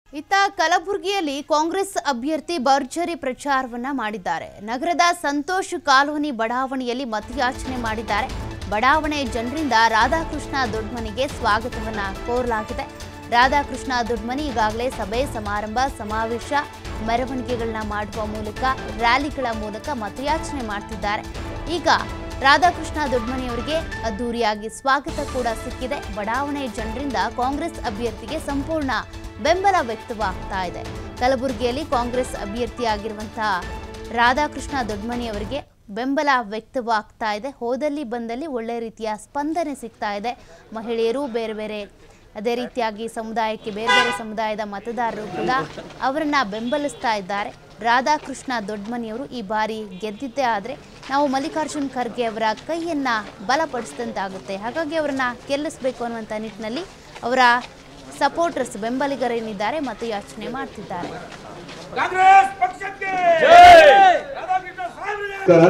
ಇತ್ತ ಕಲಬುರಗಿಯಲ್ಲಿ ಕಾಂಗ್ರೆಸ್ ಅಭ್ಯರ್ಥಿ ಭರ್ಜರಿ ಪ್ರಚಾರವನ್ನ ಮಾಡಿದ್ದಾರೆ ನಗರದ ಸಂತೋಷ್ ಕಾಲೋನಿ ಬಡಾವಣೆಯಲ್ಲಿ ಮತಯಾಚನೆ ಮಾಡಿದ್ದಾರೆ ಬಡಾವಣೆ ಜನರಿಂದ ರಾಧಾಕೃಷ್ಣ ದೊಡ್ಮನಿಗೆ ಸ್ವಾಗತವನ್ನ ಕೋರಲಾಗಿದೆ ರಾಧಾಕೃಷ್ಣ ದೊಡ್ಮನಿ ಈಗಾಗಲೇ ಸಭೆ ಸಮಾರಂಭ ಸಮಾವೇಶ ಮೆರವಣಿಗೆಗಳನ್ನ ಮಾಡುವ ಮೂಲಕ ರ್ಯಾಲಿಗಳ ಮೂಲಕ ಮತಯಾಚನೆ ಮಾಡ್ತಿದ್ದಾರೆ ಈಗ ರಾಧಾಕೃಷ್ಣ ದೊಡ್ಮನಿಯವರಿಗೆ ಅದ್ದೂರಿಯಾಗಿ ಸ್ವಾಗತ ಕೂಡ ಸಿಕ್ಕಿದೆ ಬಡಾವಣೆ ಜನರಿಂದ ಕಾಂಗ್ರೆಸ್ ಅಭ್ಯರ್ಥಿಗೆ ಸಂಪೂರ್ಣ ಬೆಂಬಲ ವ್ಯಕ್ತವಾಗ್ತಾ ಇದೆ ಕಲಬುರಗಿಯಲ್ಲಿ ಕಾಂಗ್ರೆಸ್ ಅಭ್ಯರ್ಥಿಯಾಗಿರುವಂತಹ ರಾಧಾಕೃಷ್ಣ ದೊಡ್ಮನಿಯವರಿಗೆ ಬೆಂಬಲ ವ್ಯಕ್ತವಾಗ್ತಾ ಇದೆ ಹೋದಲ್ಲಿ ಬಂದಲ್ಲಿ ಒಳ್ಳೆ ರೀತಿಯ ಸ್ಪಂದನೆ ಸಿಗ್ತಾ ಇದೆ ಮಹಿಳೆಯರು ಬೇರೆ ಬೇರೆ ಅದೇ ರೀತಿಯಾಗಿ ಸಮುದಾಯಕ್ಕೆ ಬೇರೆ ಬೇರೆ ಸಮುದಾಯದ ಮತದಾರರು ಕೂಡ ಅವರನ್ನ ಬೆಂಬಲಿಸ್ತಾ ಇದ್ದಾರೆ ರಾಧಾಕೃಷ್ಣ ದೊಡ್ಮನಿಯವರು ಈ ಬಾರಿ ಗೆದ್ದಿದ್ದೇ ಆದರೆ ನಾವು ಮಲ್ಲಿಕಾರ್ಜುನ್ ಖರ್ಗೆ ಅವರ ಕೈಯನ್ನ ಬಲಪಡಿಸಿದಂತಾಗುತ್ತೆ ಹಾಗಾಗಿ ಅವರನ್ನ ಗೆಲ್ಲಿಸಬೇಕು ಅನ್ನುವಂಥ ನಿಟ್ಟಿನಲ್ಲಿ ಅವರ ಸಪೋರ್ಟರ್ಸ್ ಬೆಂಬಲಿಗರೇನಿದ್ದಾರೆ ಮತಯಾಚನೆ ಮಾಡ್ತಿದ್ದಾರೆ ಕಾಂಗ್ರೆಸ್ ಪಕ್ಷಕ್ಕೆ ರಾಧಾಕೃಷ್ಣ ಸಾಹೇಬ್ರಿಗೆ ನಮಸ್ಕಾರ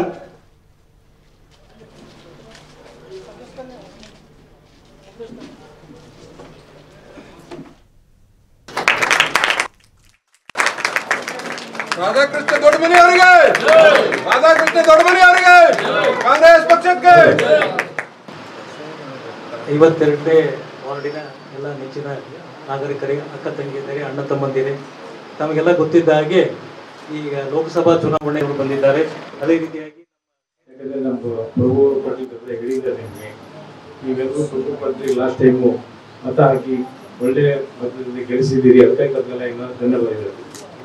ರಾಧಾಕೃಷ್ಣ ದೊಡ್ಡಮನಿ ಅವರಿಗೆ ರಾಧಾಕೃಷ್ಣ ದೊಡ್ಡಮನಿ ಅವರಿಗೆ ಕಾಂಗ್ರೆಸ್ ಪಕ್ಷಕ್ಕೆ ಐವತ್ತೆರಡನೇ ವಾರ್ಡಿನ ಎಲ್ಲ ನೆಚ್ಚಿನ ನಾಗರಿಕರಿಗೆ ಅಕ್ಕ ತಂಗಿಯರಿಗೆ ಅಣ್ಣ ತಮ್ಮಂದಿರೆ ತಮಗೆಲ್ಲ ಗೊತ್ತಿದ್ದ ಹಾಗೆ ಈಗ ಲೋಕಸಭಾ ಚುನಾವಣೆಗಳು ಬಂದಿದ್ದಾರೆ ಅದೇ ರೀತಿಯಾಗಿ ಯಾಕಂದ್ರೆ ನಮ್ಮ ಪ್ರಭು ಪಟ್ಟಿದ್ರೆ ಹಿಡಿದ ನಿಮಗೆ ನೀವೆಲ್ಲರೂ ಪ್ರಭು ಪಟ್ಟಿ ಲಾಸ್ಟ್ ಟೈಮು ಮತ ಹಾಕಿ ಒಳ್ಳೆ ಮತದಲ್ಲಿ ಗೆಲ್ಲಿಸಿದ್ದೀರಿ ಅದಕ್ಕಾಗಲ್ಲ ಇನ್ನೊಂದು ಧನ್ಯವಾದ ಹೇಳಬೇಕು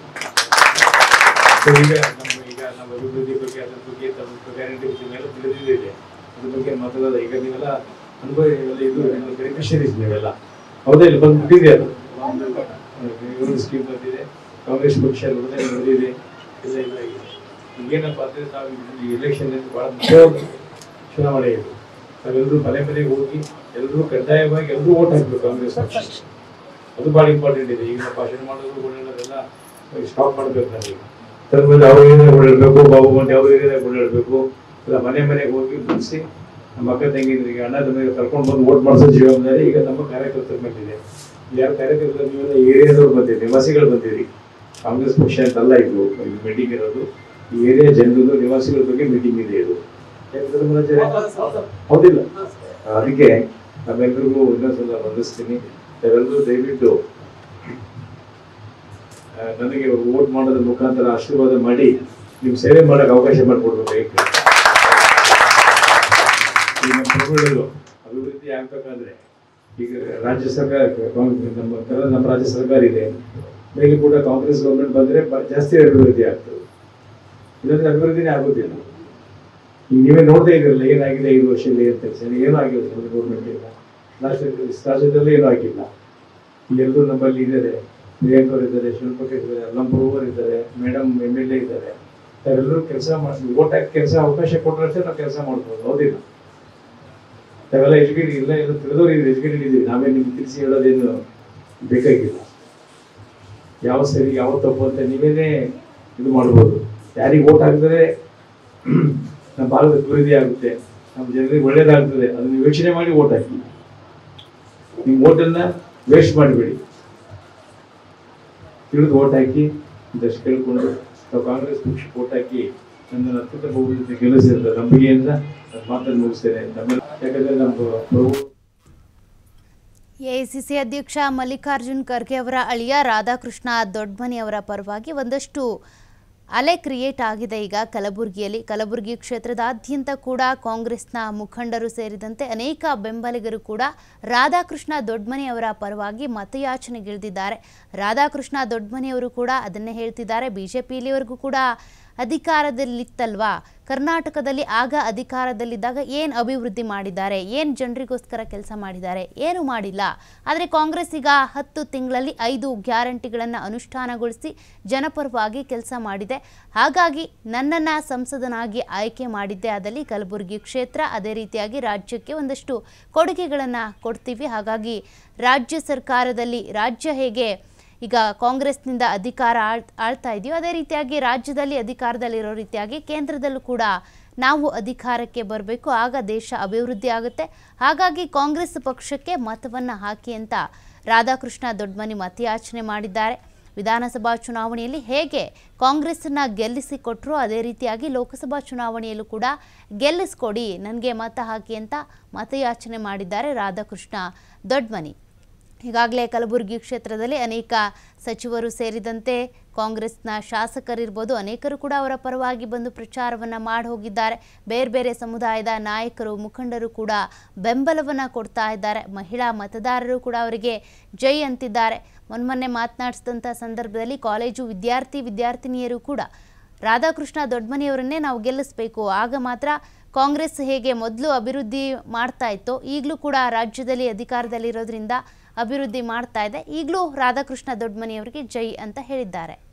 ಸೊ ಈಗ ನಮ್ಮ ಈಗ ನಮ್ಮ ಅಭಿವೃದ್ಧಿ ಬಗ್ಗೆ ಅದ್ರ ಬಗ್ಗೆ ತಮ್ಮ ಗ್ಯಾರಂಟಿ ಬಗ್ಗೆ ಎಲ್ಲ ತಿಳಿದಿದೆ ಅದ್ರ ಬಗ್ಗೆ ಮಾತಾಡೋದ ಈಗ ನೀವೆಲ್ಲ ಅನುಭವ ಇವೆಲ್ಲ ಇದು ಬೆನಿಫಿಷರೀಸ್ ನೀವೆಲ್ಲ ಹೌದಾ ಇಲ್ಲಿ ಬಂದು ಬಿಟ್ಟಿದೆ ಅದು ಇವರು ಸ್ಕೀಮ್ ಬಂದಿದೆ ಕಾಂಗ್ರೆಸ್ ಪಕ್ಷ ನೋಡಿದ್ರೆ ನಡೆದಿದೆ ಎಲ್ಲ ಇಲ್ಲ ಈಗ ಈಗೇನಪ್ಪ ಅಂದ್ರೆ ನಾವು ಈ ಎಲೆಕ್ಷನ್ ಬಹಳ ಮುಖ್ಯವಾದ ಚುನಾವಣೆ ಇದು ನಾವೆಲ್ಲರೂ ಮನೆ ಮನೆಗೆ ಹೋಗಿ ಎಲ್ಲರೂ ಕಡ್ಡಾಯವಾಗಿ ಎಲ್ಲರೂ ಓಟ್ ಹಾಕ್ಬೇಕು ಕಾಂಗ್ರೆಸ್ ಪಕ್ಷ ಅದು ಬಹಳ ಇಂಪಾರ್ಟೆಂಟ್ ಇದೆ ಈಗ ನಾವು ಭಾಷಣ ಮಾಡೋದು ಓಡಾಡೋದೆಲ್ಲ ಸ್ಟಾಪ್ ಮಾಡ್ಬೇಕು ನನಗೆ ತನ್ನ ಮೇಲೆ ಅವ್ರ ಏರಿಯಾದಾಗ ಓಡಾಡಬೇಕು ಬಾಬು ಮಂಡಿ ಅವ್ರ ಏರಿಯಾದಾಗ ಓಡಾಡಬೇಕು ಇಲ್ಲ ಮನೆ ಮನೆಗೆ ಹೋಗಿ ಮುಗಿಸಿ ನಮ್ಮ ಅಕ್ಕ ತಂಗಿದ್ರಿಗೆ ಅಣ್ಣ ತಮ್ಮಿಗೆ ಕರ್ಕೊಂಡು ಬಂದು ಓಟ್ ಮಾಡಿಸೋ ಜವಾಬ್ದಾರಿ ಈಗ ನಮ್ಮ ಕಾರ್ಯಕರ್ತರ ಮೇಲಿದೆ ಯಾರು ಕಾರ್ಯಕರ್ತರು ನೀವೆಲ್ಲ ಏರಿಯಾದವ್ರು ಬಂದಿರಿ ನಿವಾಸಿಗಳು ಬಂದಿರಿ ಕಾಂಗ್ರೆಸ್ ಪಕ್ಷ ಅಂತಲ್ಲ ಇದು ಮೀಟಿಂಗ್ ಇರೋದು ಈ ಏರಿಯಾ ಜನರದು ನಿವಾಸಿಗಳ ಬಗ್ಗೆ ಮೀಟಿಂಗ್ ಇದೆ ಇದು ಯಾಕಂದ್ರೆ ಮನೋಜ್ ಹೌದಿಲ್ಲ ಅದಕ್ಕೆ ನಮ್ಮೆಲ್ರಿಗೂ ಇನ್ನೊಂದ್ಸಲ ವಂದಿಸ್ತೀನಿ ತಾವೆಲ್ಲರೂ ದಯವಿಟ್ಟು ಆ, ನನಗೆ ವೋಟ್ ಮಾಡೋದ್ರ ಮುಖಾಂತರ ಆಶೀರ್ವಾದ ಮಾಡಿ ನಿಮ್ ಸೇವೆ ಮಾಡಕ್ ಅವಕಾಶ ಮಾಡಿಕೊಡ್ಬೇಕು ಈಗ ನಮ್ಮ ಪ್ರಭುಗಳು ಅಭಿವೃದ್ಧಿ ಆಗ್ಬೇಕಾದ್ರೆ ಈಗ ರಾಜ್ಯ ಸರ್ಕಾರ ಕಾಂಗ್ರೆಸ್ ನಮ್ಮ ಕರ್ನಾ- ನಮ್ಮ ರಾಜ್ಯ ಸರ್ಕಾರ ಇದೆ ಮೇಲೆ ಕೂಡ ಕಾಂಗ್ರೆಸ್ ಗೌರ್ಮೆಂಟ್ ಬಂದ್ರೆ ಬ- ಜಾಸ್ತಿ ಅಭಿವೃದ್ಧಿ ಆಗ್ತದೆ ಇಲ್ಲಂದ್ರೆ ಅಭಿವೃದ್ಧಿನೇ ಆಗೋದಿಲ್ಲ ಈಗ ನೀವೇ ನೋಡ್ತಾ ಇದ್ದೀರಲ್ಲ ಏನಾಗಿದೆ ಐದು ವರ್ಷದಲ್ಲಿ ಅಂತ ಹೇಳಿ ಏನೂ ಆಗಿಲ್ಲ ನಮ್ಮ ಗೌರ್ಮೆಂಟ್ ಇಲ್ಲ ಲಾಸ್ಟ್ ರಾಜ್ಯದಲ್ಲೇ ಏನೂ ಆಗಿಲ್ಲ ಎಲ್ಲರೂ ನಮ್ಮಲ್ಲಿ ಇದ್ದಾರೆ ಪ್ರಿಯಾಂಕ್ ಅವರು ಇದ್ದಾರೆ ಶಿವಪಕ್ಕ ಇದ್ದಾರೆ ಅಲ್ಲಂಪುರವರು ಇದ್ದಾರೆ ಮೇಡಮ್ ಎಮ್ ಎಲ್ ಎ ಇದ್ದಾರೆ ಅವರೆಲ್ಲರೂ ಕೆಲಸ ಮಾಡಿ ಓಟ್ ಹಾಕಿ ಕೆಲಸ ಅವಕಾಶ ಕೊಟ್ಟರೆ ಅಷ್ಟೇ ನಾವು ಕೆಲಸ ಮಾಡ್ಬೋದು ಹೌದಿಲ್ಲ ತಾವೆಲ್ಲ ಎಜುಕೇಟೆಡ್ ಇಲ್ಲ ಎಲ್ಲ ತಿಳಿದವ್ರು ಇದ್ದೀವಿ ಎಜುಕೇಟೆಡ್ ಇದ್ದೀವಿ ನಾವೇ ನಿಮ್ಗೆ ತಿಳಿಸಿ ಹೇಳೋದೇನು ಬೇಕಾಗಿಲ್ಲ ಯಾವ ಸರಿ ಯಾವ ತಪ್ಪು ಅಂತ ನೀವೇನೇ ಇದು ಮಾಡ್ಬೋದು ಯಾರಿಗೆ ಓಟ್ ಹಾಕಿದ್ರೆ ನಮ್ಮ ಭಾಗದ ಅಭಿವೃದ್ಧಿ ಆಗುತ್ತೆ ನಮ್ಮ ಜನರಿಗೆ ಒಳ್ಳೇದಾಗ್ತದೆ ಅದನ್ನು ಯೋಚನೆ ಮಾಡಿ ಓಟ್ ಹಾಕಿ ನಿಮ್ಮ ಓಟನ್ನ ವೇಸ್ಟ್ ಮಾಡಬೇಡಿ ತಿಳಿದು ಓಟ್ ಹಾಕಿ ಇದಷ್ಟು ಕೇಳ್ಕೊಂಡು ನಾವು ಕಾಂಗ್ರೆಸ್ ಪಕ್ಷಕ್ಕೆ ಓಟ್ ಹಾಕಿ ನನ್ನ ಅತ್ಯಂತ ಬಹುಮತದಿಂದ ಗೆಲ್ಲಿಸಿದ ನಂಬಿಕೆಯಿಂದ ನನ್ನ ಮಾತನ್ನು ಮುಗಿಸ್ತೇನೆ ನಮ್ಮ ಯಾಕಂದ್ರೆ ನಮ್ಮ ಪ್ರಭು ಎಐಸಿಸಿ ಅಧ್ಯಕ್ಷ ಮಲ್ಲಿಕಾರ್ಜುನ್ ಖರ್ಗೆ ಅವರ ಅಳಿಯ ರಾಧಾಕೃಷ್ಣ ದೊಡ್ಮನಿ ಅವರ ಪರವಾಗಿ ಒಂದಷ್ಟು ಅಲೆ ಕ್ರಿಯೇಟ್ ಆಗಿದೆ ಈಗ ಕಲಬುರಗಿಯಲ್ಲಿ ಕಲಬುರಗಿ ಕ್ಷೇತ್ರದಾದ್ಯಂತ ಕೂಡ ಕಾಂಗ್ರೆಸ್ನ ಮುಖಂಡರು ಸೇರಿದಂತೆ ಅನೇಕ ಬೆಂಬಲಿಗರು ಕೂಡ ರಾಧಾಕೃಷ್ಣ ದೊಡ್ಮನಿ ಅವರ ಪರವಾಗಿ ಮತಯಾಚನೆಗಿಳಿದಿದ್ದಾರೆ ರಾಧಾಕೃಷ್ಣ ದೊಡ್ಮನಿ ಅವರು ಕೂಡ ಅದನ್ನೇ ಹೇಳ್ತಿದ್ದಾರೆ ಬಿಜೆಪಿ ಇಲ್ಲಿವರೆಗೂ ಕೂಡ ಅಧಿಕಾರದಲ್ಲಿತ್ತಲ್ವಾ ಕರ್ನಾಟಕದಲ್ಲಿ ಆಗ ಅಧಿಕಾರದಲ್ಲಿದ್ದಾಗ ಏನು ಅಭಿವೃದ್ಧಿ ಮಾಡಿದ್ದಾರೆ ಏನು ಜನರಿಗೋಸ್ಕರ ಕೆಲಸ ಮಾಡಿದ್ದಾರೆ ಏನು ಮಾಡಿಲ್ಲ ಆದರೆ ಕಾಂಗ್ರೆಸ್ ಈಗ ಹತ್ತು ತಿಂಗಳಲ್ಲಿ ಐದು ಗ್ಯಾರಂಟಿಗಳನ್ನು ಅನುಷ್ಠಾನಗೊಳಿಸಿ ಜನಪರವಾಗಿ ಕೆಲಸ ಮಾಡಿದೆ ಹಾಗಾಗಿ ನನ್ನನ್ನು ಸಂಸದನಾಗಿ ಆಯ್ಕೆ ಮಾಡಿದ್ದೆ ಆದಲ್ಲಿ ಕಲಬುರಗಿ ಕ್ಷೇತ್ರ ಅದೇ ರೀತಿಯಾಗಿ ರಾಜ್ಯಕ್ಕೆ ಒಂದಷ್ಟು ಕೊಡುಗೆಗಳನ್ನು ಕೊಡ್ತೀವಿ ಹಾಗಾಗಿ ರಾಜ್ಯ ಸರ್ಕಾರದಲ್ಲಿ ರಾಜ್ಯ ಹೇಗೆ ಈಗ ಕಾಂಗ್ರೆಸ್ನಿಂದ ಅಧಿಕಾರ ಆಳ್ ಆಳ್ತಾ ಇದೆಯೋ ಅದೇ ರೀತಿಯಾಗಿ ರಾಜ್ಯದಲ್ಲಿ ಅಧಿಕಾರದಲ್ಲಿರೋ ರೀತಿಯಾಗಿ ಕೇಂದ್ರದಲ್ಲೂ ಕೂಡ ನಾವು ಅಧಿಕಾರಕ್ಕೆ ಬರಬೇಕು ಆಗ ದೇಶ ಅಭಿವೃದ್ಧಿ ಆಗುತ್ತೆ ಹಾಗಾಗಿ ಕಾಂಗ್ರೆಸ್ ಪಕ್ಷಕ್ಕೆ ಮತವನ್ನು ಹಾಕಿ ಅಂತ ರಾಧಾಕೃಷ್ಣ ದೊಡ್ಮನಿ ಮತಯಾಚನೆ ಮಾಡಿದ್ದಾರೆ ವಿಧಾನಸಭಾ ಚುನಾವಣೆಯಲ್ಲಿ ಹೇಗೆ ಕಾಂಗ್ರೆಸ್ಸನ್ನ ಗೆಲ್ಲಿಸಿಕೊಟ್ರು ಅದೇ ರೀತಿಯಾಗಿ ಲೋಕಸಭಾ ಚುನಾವಣೆಯಲ್ಲೂ ಕೂಡ ಗೆಲ್ಲಿಸ್ಕೊಡಿ ನನಗೆ ಮತ ಹಾಕಿ ಅಂತ ಮತಯಾಚನೆ ಮಾಡಿದ್ದಾರೆ ರಾಧಾಕೃಷ್ಣ ದೊಡ್ಮನಿ ಈಗಾಗಲೇ ಕಲಬುರಗಿ ಕ್ಷೇತ್ರದಲ್ಲಿ ಅನೇಕ ಸಚಿವರು ಸೇರಿದಂತೆ ಕಾಂಗ್ರೆಸ್ನ ಶಾಸಕರಿರ್ಬೋದು ಅನೇಕರು ಕೂಡ ಅವರ ಪರವಾಗಿ ಬಂದು ಪ್ರಚಾರವನ್ನು ಮಾಡಿ ಹೋಗಿದ್ದಾರೆ ಬೇರೆ ಬೇರೆ ಸಮುದಾಯದ ನಾಯಕರು ಮುಖಂಡರು ಕೂಡ ಬೆಂಬಲವನ್ನು ಕೊಡ್ತಾ ಇದ್ದಾರೆ ಮಹಿಳಾ ಮತದಾರರು ಕೂಡ ಅವರಿಗೆ ಜೈ ಅಂತಿದ್ದಾರೆ ಮೊನ್ನೆ ಮಾತನಾಡಿಸಿದಂಥ ಸಂದರ್ಭದಲ್ಲಿ ಕಾಲೇಜು ವಿದ್ಯಾರ್ಥಿ ವಿದ್ಯಾರ್ಥಿನಿಯರು ಕೂಡ ರಾಧಾಕೃಷ್ಣ ದೊಡ್ಮನಿಯವರನ್ನೇ ನಾವು ಗೆಲ್ಲಿಸಬೇಕು ಆಗ ಮಾತ್ರ ಕಾಂಗ್ರೆಸ್ ಹೇಗೆ ಮೊದಲು ಅಭಿವೃದ್ಧಿ ಮಾಡ್ತಾ ಇತ್ತೋ ಈಗಲೂ ಕೂಡ ರಾಜ್ಯದಲ್ಲಿ ಅಧಿಕಾರದಲ್ಲಿರೋದ್ರಿಂದ ಅಭಿವೃದ್ಧಿ ಮಾಡ್ತಾ ಇದೆ ಈಗಲೂ ರಾಧಾಕೃಷ್ಣ ದೊಡ್ಮನಿಯವರಿಗೆ ಜೈ ಅಂತ ಹೇಳಿದ್ದಾರೆ